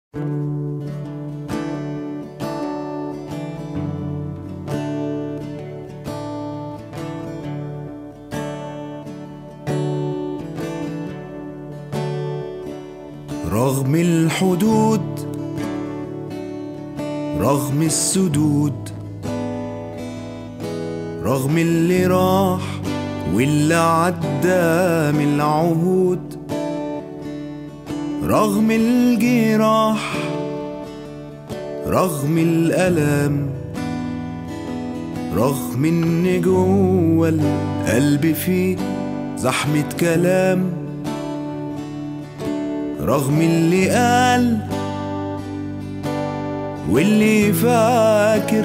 رغم الحدود رغم السدود رغم اللي راح واللي عدى من العهود رغم الجراح رغم الألم رغم ان جوه القلب فيه زحمة كلام رغم اللي قال واللي فاكر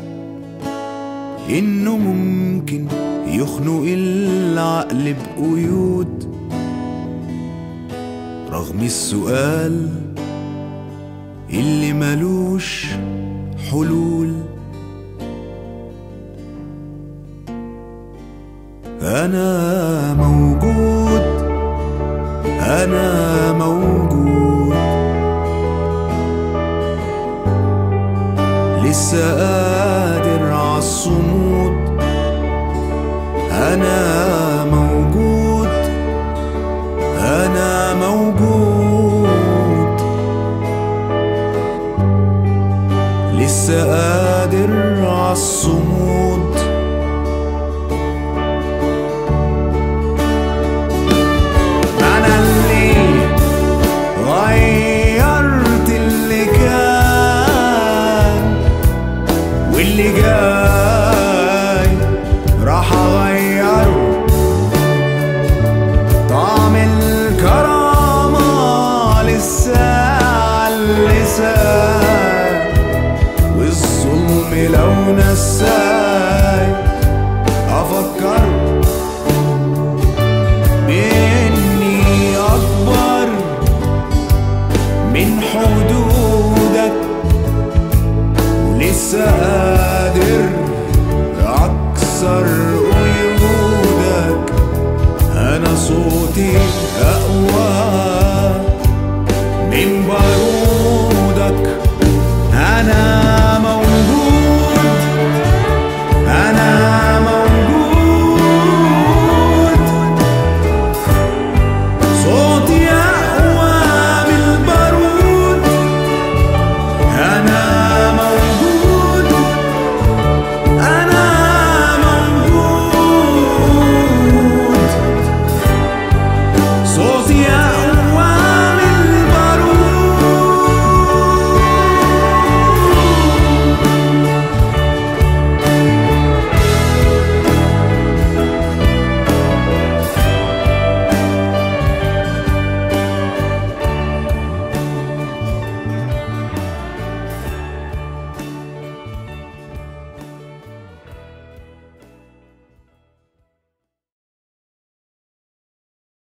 انه ممكن يخنق العقل بقيود رغم السؤال اللي ملوش حلول انا موجود انا موجود لسه قادر عالصمود انا موجود انا موجود لسه قادر عالصمود انا اللي غيرت اللي كان واللي جاي راح اغيره طعم الكرامة لسه على اللسان والظلم لو نساي افكر بإني أكبر من حدودك ولسه قادر أكسر قيودك أنا صوتي أقوى من بارودك أنا